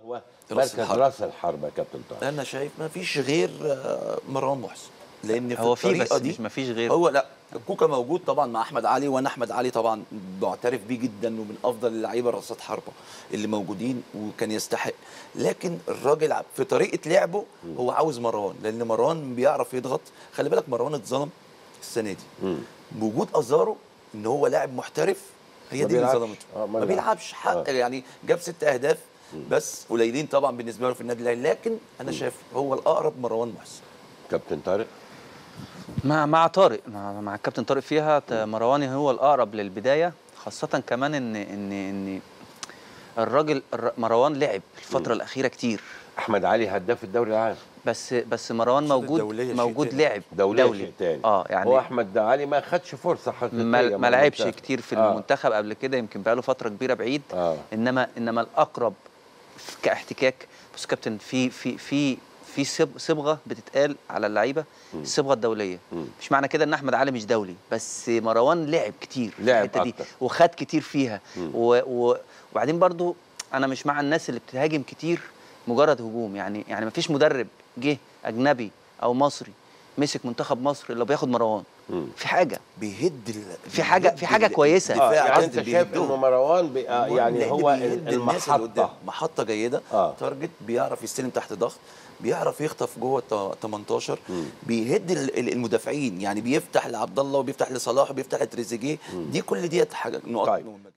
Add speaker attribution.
Speaker 1: هو
Speaker 2: راس
Speaker 1: مركز
Speaker 2: الحرب.
Speaker 1: راس الحرب يا كابتن طارق
Speaker 2: انا شايف ما فيش غير آه، مروان محسن لان في
Speaker 3: هو في
Speaker 2: الطريقه
Speaker 3: بس
Speaker 2: دي
Speaker 3: مش مفيش غيره.
Speaker 2: هو لا كوكا موجود طبعا مع احمد علي وانا احمد علي طبعا بعترف بيه جدا ومن افضل اللعيبه رصاد حربه اللي موجودين وكان يستحق لكن الراجل ع- في طريقه لعبه هو عاوز مروان لان مروان بيعرف يضغط خلي بالك مروان اتظلم السنه دي بوجود ازارو ان هو لاعب محترف هي
Speaker 1: ما
Speaker 2: دي اللي
Speaker 1: بيلعبش.
Speaker 2: ظلمته
Speaker 1: آه، ما
Speaker 2: ما
Speaker 1: بيلعبش.
Speaker 2: بيلعبش حق
Speaker 1: آه.
Speaker 2: يعني جاب ست اهداف بس قليلين طبعا بالنسبه له في النادي الاهلي لكن انا شايف هو الاقرب مروان محسن
Speaker 1: كابتن طارق
Speaker 3: مع مع طارق مع, مع الكابتن طارق فيها ت- مرواني هو الاقرب للبدايه خاصه كمان ان ان ان الراجل الر- مروان لعب الفتره الاخيره كتير
Speaker 1: احمد علي هداف الدوري العام
Speaker 3: بس بس مروان
Speaker 2: قصاد
Speaker 3: موجود
Speaker 2: الدولية شيء
Speaker 3: موجود
Speaker 2: تاني.
Speaker 3: لعب
Speaker 1: دولي, شيء تاني
Speaker 3: اه يعني
Speaker 1: هو احمد علي ما خدش فرصه حقيقيه
Speaker 3: ما,
Speaker 1: مع
Speaker 3: ما لعبش
Speaker 1: المنتخب.
Speaker 3: كتير في
Speaker 1: آه.
Speaker 3: المنتخب قبل كده يمكن بقاله فتره كبيره بعيد
Speaker 1: آه.
Speaker 3: انما انما الاقرب في- كاحتكاك بص كابتن في في في في صب- صبغه بتتقال على اللعيبه الصبغه الدوليه مش معنى كده ان احمد علي مش دولي بس مروان لعب كتير في
Speaker 1: لعب
Speaker 3: الحته دي
Speaker 1: أكتر.
Speaker 3: وخد كتير فيها و و وبعدين برضو انا مش مع الناس اللي بتهاجم كتير مجرد هجوم يعني يعني مفيش مدرب جه اجنبي او مصري مسك منتخب مصر الا بياخد مروان في حاجه
Speaker 2: بيهد ال-
Speaker 3: في حاجة- في حاجة
Speaker 2: بيهد
Speaker 3: كويسة.
Speaker 1: آه.
Speaker 2: الدفاع
Speaker 1: يعني
Speaker 2: قصدي
Speaker 1: انت شايف
Speaker 2: بيهدهم.
Speaker 1: انه مروان بي... آه يعني
Speaker 2: لأن
Speaker 1: هو
Speaker 2: بيهد الناس اللي قدام.
Speaker 1: المحطه
Speaker 2: محطه جيده
Speaker 1: آه.
Speaker 2: تارجت بيعرف يستلم تحت ضغط بيعرف يخطف جوه ال 18 بيهد ال- ال- المدافعين يعني بيفتح لعبد الله وبيفتح لصلاح وبيفتح لتريزيجيه دي كل ديت حاجه نقط
Speaker 1: طيب.
Speaker 2: مهمة.